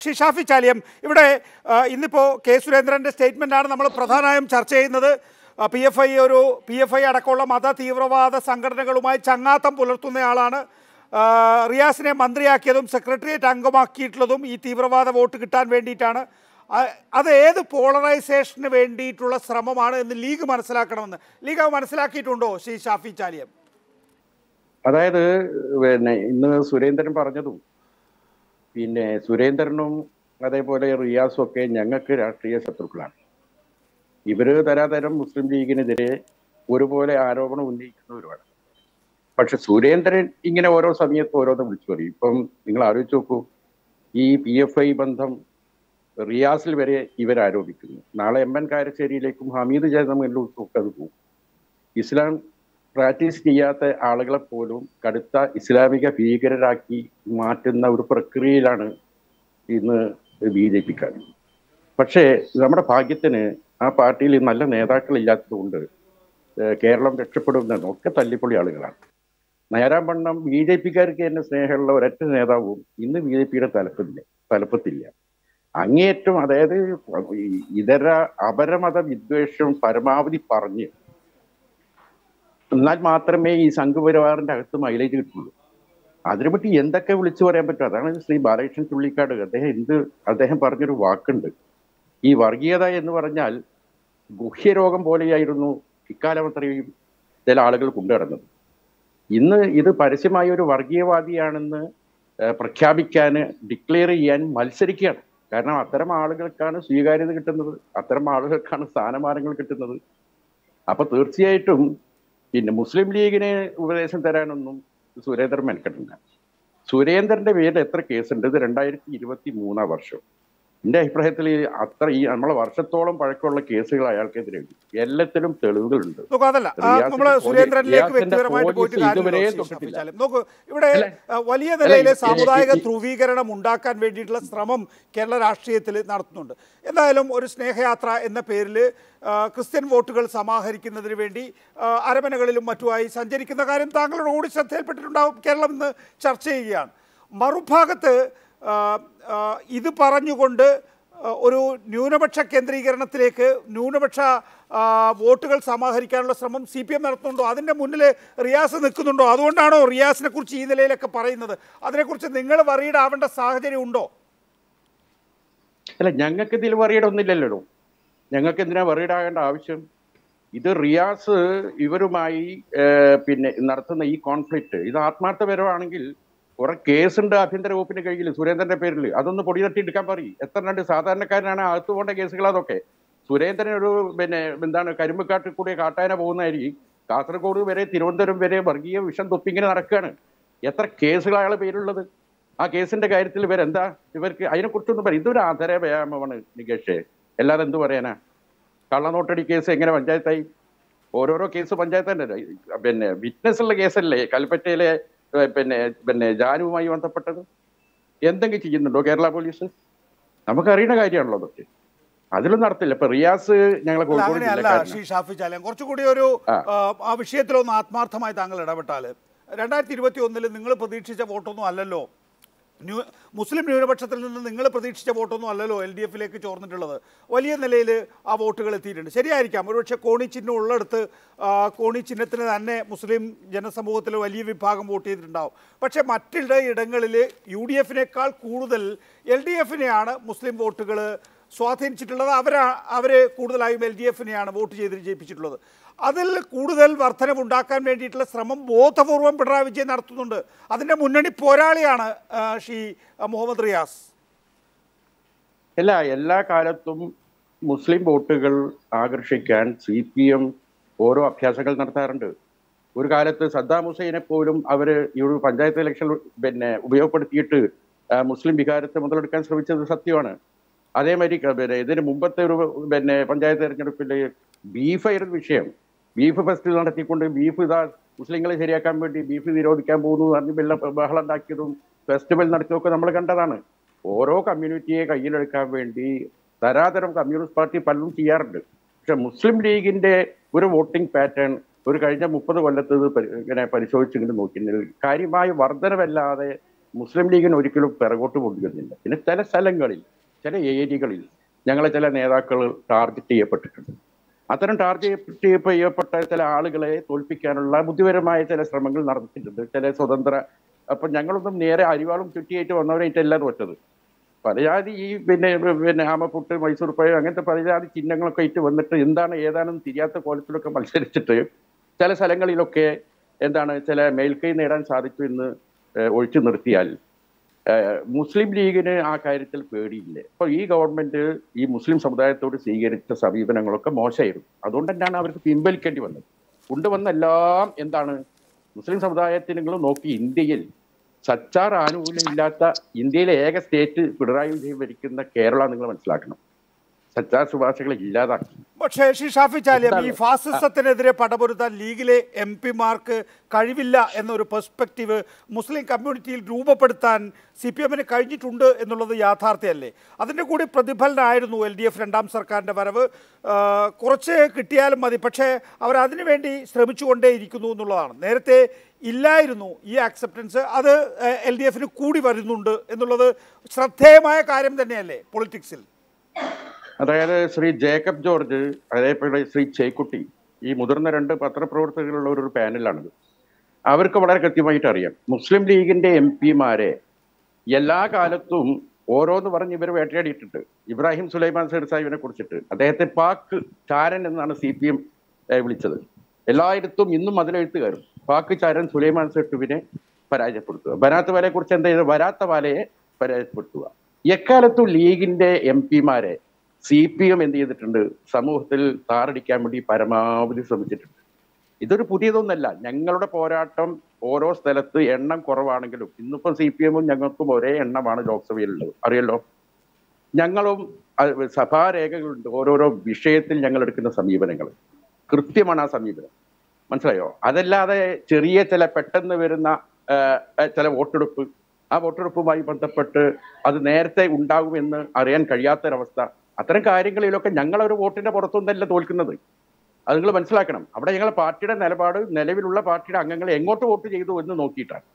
ശ്രീ ഷാഫി ചാലിയം ഇവിടെ ആ, ഇന്നിപ്പോൾ കെ സുരേന്ദ്രൻ്റെ സ്റ്റേറ്റ്മെൻറ്റാണ് നമ്മൾ പ്രധാനമായും ചർച്ച ചെയ്യുന്നത് പി എഫ് ഐ ഒരു പി എഫ് ഐ അടക്കമുള്ള മത തീവ്രവാദ സംഘടനകളുമായി ചങ്ങാത്തം പുലർത്തുന്നയാളാണ് ആ, റിയാസിനെ മന്ത്രിയാക്കിയതും സെക്രട്ടേറിയറ്റ് അംഗമാക്കിയിട്ടുള്ളതും ഈ തീവ്രവാദ വോട്ട് കിട്ടാൻ വേണ്ടിയിട്ടാണ് ആ- അത് ഏത് പോളറൈസേഷന് വേണ്ടിയിട്ടുള്ള ശ്രമമാണ് എന്ന് ലീഗ് മനസ്സിലാക്കണമെന്ന് ലീഗ് അത് മനസ്സിലാക്കിയിട്ടുണ്ടോ ശ്രീ ഷാഫി ചാലിയം അതായത് പിന്നെ ഇന്ന് സുരേന്ദ്രൻ പറഞ്ഞതും പിന്നെ സുരേന്ദ്രനും അതേപോലെ റിയാസും ഒക്കെ ഞങ്ങൾക്ക് രാഷ്ട്രീയ ശത്രുക്കളാണ് ഇവര് തരാതരം മുസ്ലിം ലീഗിനെതിരെ ഒരുപോലെ ആരോപണം ഉന്നയിക്കുന്നവരുമാണ് പക്ഷെ സുരേന്ദ്രൻ ഇങ്ങനെ ഓരോ സമയത്ത് ഓരോന്ന് വിളിച്ചു പറയും ഇപ്പം നിങ്ങൾ ആലോചിച്ച് നോക്കൂ ഈ പി എഫ് ഐ ബന്ധം റിയാസിൽ വരെ ഇവർ ആരോപിക്കുന്നു നാളെ എം എൻ കാരശ്ശേരിയിലേക്കും ഹമീദ് ജയതമിലേക്കും ഒക്കെ അത് പോകും ഇസ്ലാം പ്രാക്ടീസ് ചെയ്യാത്ത ആളുകളെ പോലും കടുത്ത ഇസ്ലാമിക ഭീകരരാക്കി മാറ്റുന്ന ഒരു പ്രക്രിയയിലാണ് ഇന്ന് ബി ജെ പിക്കാർ പക്ഷേ നമ്മുടെ ഭാഗ്യത്തിന് ആ പാർട്ടിയിൽ നല്ല നേതാക്കൾ ഇല്ലാത്തതുകൊണ്ട് ഏഹ് കേരളം രക്ഷപ്പെടുന്നതും ഒക്കെ തല്ലിപ്പൊളി ആളുകളാണ് നേരാൻ വണ്ണം ബി ജെ പിക്കാർക്ക് തന്നെ സ്നേഹമുള്ള ഒരൊറ്റ നേതാവും ഇന്ന് ബി ജെ പിയുടെ തലപ്പത്തില്ല തലപ്പത്തില്ല അങ്ങേയറ്റം അതായത് ഈ ഇതര അപരമത വിദ്വേഷം പരമാവധി പറഞ്ഞ് എന്നാൽ മാത്രമേ ഈ സംഘപരിവാറിന്റെ അകത്ത് മൈലേജ് കിട്ടുള്ളൂ അതിനെ പറ്റി എന്തൊക്കെ വിളിച്ചു പറയാൻ പറ്റും അതാണ് ശ്രീ ബാലകൃഷ്ണൻ ചുള്ളിക്കാട് അദ്ദേഹം എന്ത് അദ്ദേഹം പറഞ്ഞൊരു വാക്കുണ്ട് ഈ വർഗീയത എന്ന് പറഞ്ഞാൽ ഗുഹ്യരോഗം പോലെയായിരുന്നു ഇക്കാലം അത്രയും ചില ആളുകൾ കൊണ്ടുനടന്നത് ഇന്ന് ഇത് പരസ്യമായ ഒരു വർഗീയവാദിയാണെന്ന് ഏഹ്, പ്രഖ്യാപിക്കാൻ ഡിക്ലെയർ ചെയ്യാൻ മത്സരിക്കുകയാണ് കാരണം അത്തരം ആളുകൾക്കാണ് സ്വീകാര്യത കിട്ടുന്നത് അത്തരം ആളുകൾക്കാണ് സ്ഥാനമാനങ്ങൾ കിട്ടുന്നത് അപ്പൊ തീർച്ചയായിട്ടും പിന്നെ മുസ്ലിം ലീഗിന് ഉപദേശം തരാനൊന്നും സുരേന്ദ്രൻ മെനക്കെട്ടില്ല സുരേന്ദ്രന്റെ പേരിൽ എത്ര കേസുണ്ട് ഇത് രണ്ടായിരത്തി ഇരുപത്തി മൂന്നാം വർഷം എന്റെ അഭിപ്രായത്തിൽ ഈ അത്ര ഈ നമ്മളെ വർഷത്തോളം പഴക്കമുള്ള കേസുകൾ അയാൾക്കെതിരെ ഉണ്ട് എല്ലാത്തിലും തെളിവുകളുണ്ട് നോക്കൂ അതല്ല ആ, റിയാസിന്റെ നമ്മള് പോലീസ്- സുരേന്ദ്രനിലേക്ക് റിയാസിന്റെ വ്യക്തിപരമായിട്ട് പോയിട്ട് പോലീസ് കാര്യമില്ല ഇതുവരെ ശ്രീ ഷാഫി തൊട്ടിട്ടില്ല. ചാലിയം. നോക്കൂ ഇവിടെ അല്ല, ആ, വലിയ നിലയിൽ അല്ല, ഈ- സാമുദായിക ഈ- ധ്രുവീകരണം ഉണ്ടാക്കാൻ വേണ്ടിയിട്ടുള്ള ശ്രമം കേരള രാഷ്ട്രീയത്തിൽ നടത്തുന്നുണ്ട് എന്തായാലും ഒരു സ്നേഹയാത്ര എന്ന പേരിൽ ക്രിസ്ത്യൻ വോട്ടുകൾ സമാഹരിക്കുന്നതിന് വേണ്ടി ആ, അരമനകളിലും മറ്റുമായി സഞ്ചരിക്കുന്ന കാര്യം താങ്കളുടെ കൂടി ശ്രദ്ധയിൽപ്പെട്ടിട്ടുണ്ടാവും കേരളം ഇന്ന് ചർച്ച ചെയ്യുകയാണ് മറുഭാഗത്ത് ആ, ആ, ഇത് പറഞ്ഞുകൊണ്ട് ആ, ഒരു ന്യൂനപക്ഷ കേന്ദ്രീകരണത്തിലേക്ക് ന്യൂനപക്ഷ ആ, വോട്ടുകൾ സമാഹരിക്കാനുള്ള ശ്രമം സി പി എം നടത്തുന്നുണ്ടോ അതിൻ്റെ മുന്നിൽ റിയാസ് നിൽക്കുന്നുണ്ടോ അതുകൊണ്ടാണോ റിയാസിനെ കുറിച്ച് ഈ നിലയിലൊക്കെ പറയുന്നത് അതിനെക്കുറിച്ച് നിങ്ങൾ വറീഡ് ആവേണ്ട സാഹചര്യം ഉണ്ടോ അല്ല ഞങ്ങൾക്ക് ഇതിൽ വറിയുടെ ഒന്നില്ലല്ലോ ഞങ്ങൾക്ക് എന്തിനാ വറിയിടാകേണ്ട ആവശ്യം ഇത് റിയാസ് ഇവരുമായി ഏഹ്, പിന്നെ നടത്തുന്ന ഈ കോൺഫ്ലിക്റ്റ് ഇത് ആത്മാർത്ഥപരമാണെങ്കിൽ കുറെ കേസുണ്ട് ആഭ്യന്തര വകുപ്പിന്റെ കയ്യിൽ സുരേന്ദ്രന്റെ പേരിൽ അതൊന്ന് പൊടി തട്ടി എടുക്കാൻ പറയും എത്ര രണ്ട് സാധാരണക്കാരനാണ് അകത്തു പോകേണ്ട കേസുകൾ അതൊക്കെ സുരേന്ദ്രൻ ഒരു പിന്നെ എന്താണ് കരിമ്പക്കാട്ടിൽ കൂടി കാട്ടാന പോകുന്നതായിരിക്കും കാസർഗോഡ് വരെ തിരുവനന്തപുരം വരെ വർഗീയ വിഷം തൊപ്പിങ്ങനെ നടക്കുകയാണ് എത്ര കേസുകൾ അയാളെ പേരുള്ളത് ആ കേസിന്റെ കാര്യത്തിൽ ഇവരെന്താ ഇവർക്ക് അതിനെക്കുറിച്ചൊന്നും പറയും ഇതൊരു ആധാര വ്യായാമമാണ് നികേഷ് അല്ലാതെ എന്ത് പറയാനാ കള്ളനോട്ടടി കേസ് എങ്ങനെ പഞ്ചായത്തായി ഓരോരോ കേസ് പഞ്ചായത്ത് തന്നെ പിന്നെ വിറ്റ്നസ് ഉള്ള കേസല്ലേ കൽപ്പറ്റയിലെ ഏഹ്, പിന്നെ പിന്നെ ജാനുവുമായി ബന്ധപ്പെട്ടത് എന്തെങ്കിലും ചെയ്യുന്നുണ്ടോ കേരള പോലീസ് നമുക്കറിയുന്ന കാര്യമാണല്ലോ അതൊക്കെ അതിലും നടത്തില്ല ഇപ്പൊ റിയാസ് ഞങ്ങളെ അല്ല, കോഴിക്കോട് അങ്ങനെയല്ല ജില്ലക്കാരനാണ് ശ്രീ ഷാഫി ചാലം കുറച്ചുകൂടി ഒരു ആ. ആ, ആ വിഷയത്തിലൊന്ന് ആത്മാർത്ഥമായി താങ്കൾ ഇടപെട്ടാൽ രണ്ടായിരത്തി ഇരുപത്തി ഒന്നിൽ നിങ്ങൾ പ്രതീക്ഷിച്ച വോട്ടൊന്നും അല്ലല്ലോ ന്യൂ മുസ്ലിം ന്യൂനപക്ഷത്തിൽ നിന്ന് നിങ്ങൾ പ്രതീക്ഷിച്ച വോട്ടൊന്നും അല്ലല്ലോ എൽ ഡി എഫിലേക്ക് ചോർന്നിട്ടുള്ളത് വലിയ നിലയിൽ ആ വോട്ടുകൾ എത്തിയിട്ടുണ്ട് ശരിയായിരിക്കാം ഒരുപക്ഷെ കോണി ചിഹ്നം ഉള്ളിടത്ത് ആ, കോണി ചിഹ്നത്തിന് തന്നെ മുസ്ലിം ജനസമൂഹത്തിൽ വലിയ വിഭാഗം വോട്ട് ചെയ്തിട്ടുണ്ടാവും പക്ഷേ മറ്റുള്ള ഇടങ്ങളിൽ യു ഡി എഫിനേക്കാൾ കൂടുതൽ എൽ ഡി എഫിനെയാണ് മുസ്ലിം വോട്ടുകൾ സ്വാധീനിച്ചിട്ടുള്ളത് അവരാ അവർ കൂടുതലായും എൽ ഡി എഫിനെയാണ് വോട്ട് ചെയ്ത് ജയിപ്പിച്ചിട്ടുള്ളത് അതിൽ കൂടുതൽ വർധനവുണ്ടാക്കാൻ വേണ്ടിയിട്ടുള്ള ശ്രമം ബോധപൂർവം പിണറായി വിജയൻ നടത്തുന്നുണ്ട് അതിൻ്റെ മുന്നണി പോരാളിയാണ് ആ, ശ്രീ ആ, മുഹമ്മദ് റിയാസ് അല്ല എല്ലാ കാലത്തും മുസ്ലിം വോട്ടുകൾ ആകർഷിക്കാൻ സി പി എം ഓരോ അഭ്യാസങ്ങൾ നടത്താറുണ്ട് ഒരു കാലത്ത് സദ്ദാം ഹുസൈനെ പോലും അവർ ഈ ഒരു പഞ്ചായത്ത് ഇലക്ഷൻ പിന്നെ ഉപയോഗപ്പെടുത്തിയിട്ട് ആ, മുസ്ലിം വികാരത്തെ മുതലെടുക്കാൻ ശ്രമിച്ചത് സത്യമാണ് അതേമാതിരി ക- പിന്നെ ഇതിന് മുമ്പത്തെ ഒരു പിന്നെ പഞ്ചായത്ത് തെരഞ്ഞെടുപ്പിൽ ബീഫായിരുന്നു വിഷയം ബീഫ് ഫെസ്റ്റിവൽ നടത്തിക്കൊണ്ട് ബീഫ് ഇതാ മുസ്ലിങ്ങളെ ശരിയാക്കാൻ വേണ്ടി ബീഫ് നിരോധിക്കാൻ പോകുന്നു എന്ന് പറഞ്ഞ് വെള്ള ബഹളം ഉണ്ടാക്കിയതും ഫെസ്റ്റിവൽ നടത്തിയതൊക്കെ നമ്മൾ കണ്ടതാണ് ഓരോ കമ്മ്യൂണിറ്റിയെ കയ്യിലെടുക്കാൻ വേണ്ടി തരാതരം കമ്മ്യൂണിസ്റ്റ് പാർട്ടി പലതും ചെയ്യാറുണ്ട് പക്ഷെ മുസ്ലിം ലീഗിന്റെ ഒരു വോട്ടിംഗ് പാറ്റേൺ ഒരു കഴിഞ്ഞ മുപ്പത് കൊല്ലത്ത് ഇത് പരി- ഇങ്ങനെ പരിശോധിച്ചിങ്ങനെ നോക്കിയിരുന്നെങ്കിൽ കാര്യമായ വർധനവല്ലാതെ മുസ്ലിം ലീഗിന് ഒരിക്കലും പിറകോട്ട് കൊണ്ടുവരുന്നില്ല പിന്നെ ചില സ്ഥലങ്ങളിൽ ചില ഏരിയകളിൽ ഞങ്ങളെ ചില നേതാക്കൾ ടാർഗറ്റ് ചെയ്യപ്പെട്ടിട്ടുണ്ട് അത്തരം ടാർഗറ്റ് ചെയ്യപ്പെട്ട ചില ആളുകളെ തോൽപ്പിക്കാനുള്ള ബുദ്ധിപരമായ ചില ശ്രമങ്ങൾ നടത്തിയിട്ടുണ്ട് ചില സ്വതന്ത്ര അപ്പൊ ഞങ്ങളൊന്നും നേരെ അരിവാളും ചുറ്റിയായിട്ട് വന്നവരായിട്ടല്ല തോറ്റത് പലജാതി ഈ പിന്നെ പിന്നെ ആമപ്പുട്ട് മൈസൂർ പഴം അങ്ങനത്തെ പലജാതി ചിഹ്നങ്ങളൊക്കെ ആയിട്ട് വന്നിട്ട് എന്താണ് ഏതാണെന്ന് തിരിയാത്ത കോലത്തിലൊക്കെ മത്സരിച്ചിട്ട് ചില സ്ഥലങ്ങളിലൊക്കെ എന്താണ് ചില മേൽക്കൈ നേടാൻ സാധിച്ചു എന്ന് ഏഹ്, ഒഴിച്ചു നിർത്തിയാൽ ഏഹ്, മുസ്ലിം ലീഗിന് ആ കാര്യത്തിൽ പേടിയില്ല അപ്പോൾ ഈ ഗവൺമെന്റ് ഈ മുസ്ലിം സമുദായത്തോട് സ്വീകരിച്ച സമീപനങ്ങളൊക്കെ മോശമായിരുന്നു അതുകൊണ്ട് തന്നെയാണ് അവർക്ക് പിൻവലിക്കേണ്ടി വന്നത് കൊണ്ടുവന്ന എല്ലാം എന്താണ് മുസ്ലിം സമുദായത്തിന് നിങ്ങൾ നോക്കി ഇന്ത്യയിൽ സച്ചാർ ആനുകൂല്യം ഇല്ലാത്ത ഇന്ത്യയിലെ ഏക സ്റ്റേറ്റ് പിണറായി വിജയൻ ഭരിക്കുന്ന കേരള നിങ്ങൾ മനസ്സിലാക്കണം സച്ചാർ ശുപാർശകളെ ഇല്ലാതാക്കി പക്ഷേ ശ്രീ ഷാഫി ചാലിയം ഈ എന്താണ്? ഫാസിസത്തിനെതിരെ പടപൊരുത്താൻ ലീഗിലെ എം പിമാർക്ക് കഴിവില്ല എന്നൊരു പെർസ്പെക്റ്റീവ് മുസ്ലിം കമ്മ്യൂണിറ്റിയിൽ രൂപപ്പെടുത്താൻ സി പി എമ്മിന് കഴിഞ്ഞിട്ടുണ്ട് എന്നുള്ളത് യാഥാർത്ഥ്യമല്ലേ അതിൻ്റെ കൂടി പ്രതിഫലനമായിരുന്നു എൽ ഡി എഫ് രണ്ടാം സർക്കാരിൻ്റെ വരവ് ആ, കുറച്ച് കിട്ടിയാലും മതി പക്ഷേ അവർ അതിനുവേണ്ടി ശ്രമിച്ചുകൊണ്ടേയിരിക്കുന്നു എന്നുള്ളതാണ് നേരത്തെ ഇല്ലായിരുന്നു ഈ ആക്സെപ്റ്റൻസ് അത് എൽ ഡി എഫിന് കൂടി വരുന്നുണ്ട് എന്നുള്ളത് ശ്രദ്ധേയമായ കാര്യം തന്നെയല്ലേ പൊളിറ്റിക്സിൽ അതായത് ശ്രീ ജേക്കബ് ജോർജ് അതേപോലെ ശ്രീ ചേക്കുട്ടി ഈ മുതിർന്ന രണ്ട് പത്രപ്രവർത്തകരുള്ള ഒരു പാനലാണിത് അവർക്ക് വളരെ കൃത്യമായിട്ട് അറിയാം മുസ്ലിം ലീഗിന്റെ എം പിമാരെ എല്ലാ കാലത്തും ഓരോന്ന് പറഞ്ഞ് ഇവർ വേട്ടയാടിയിട്ടുണ്ട് ഇബ്രാഹിം സുലൈമാൻ സൈഡ് സാഹിബിനെ കുറിച്ചിട്ട് അദ്ദേഹത്തെ പാക്ക് ചാരൻ എന്നാണ് സി പി എം വിളിച്ചത് എല്ലായിടത്തും ഇന്നും അതിലെഴുത്തുകാരും പാക്ക് ചാരൻ സുലൈമാൻ സെട്ടുവിനെ പരാജയപ്പെടുത്തുക വരാത്ത വാലയെ കുറിച്ച് എന്താ ചെയ്തത് വരാത്ത വാലയെ പരാജയപ്പെടുത്തുക എക്കാലത്തും ലീഗിന്റെ എം പിമാരെ സി പി എം എന്ത് ചെയ്തിട്ടുണ്ട് സമൂഹത്തിൽ താറടിക്കാൻ വേണ്ടി പരമാവധി ശ്രമിച്ചിട്ടുണ്ട് ഇതൊരു പുതിയതൊന്നല്ല ഞങ്ങളുടെ പോരാട്ടം ഓരോ സ്ഥലത്ത് എണ്ണം കുറവാണെങ്കിലും ഇന്നിപ്പം സി പി എമ്മും ഞങ്ങൾക്കും ഒരേ എണ്ണമാണ് ലോക്സഭയിലുള്ളത് അറിയല്ലോ ഞങ്ങളും അഹ് സഭാരേഖകളുണ്ട് ഓരോരോ വിഷയത്തിൽ ഞങ്ങൾ എടുക്കുന്ന സമീപനങ്ങൾ കൃത്യമാണ് ആ സമീപനം മനസ്സിലായോ അതല്ലാതെ ചെറിയ ചില പെട്ടെന്ന് വരുന്ന ആ, ആ, ചില വോട്ടെടുപ്പ് ആ വോട്ടെടുപ്പുമായി ബന്ധപ്പെട്ട് അത് നേരത്തെ ഉണ്ടാകുമെന്ന് അറിയാൻ കഴിയാത്തൊരവസ്ഥ അത്തരം കാര്യങ്ങളിലൊക്കെ ഞങ്ങളൊരു വോട്ടിന്റെ പുറത്തൊന്നല്ല തോൽക്കുന്നത് അത് നിങ്ങൾ മനസ്സിലാക്കണം അവിടെ ഞങ്ങൾ പാർട്ടിയുടെ നിലപാട് നിലവിലുള്ള പാർട്ടിയുടെ അംഗങ്ങൾ എങ്ങോട്ട് വോട്ട് ചെയ്തു എന്ന് നോക്കിയിട്ടാണ്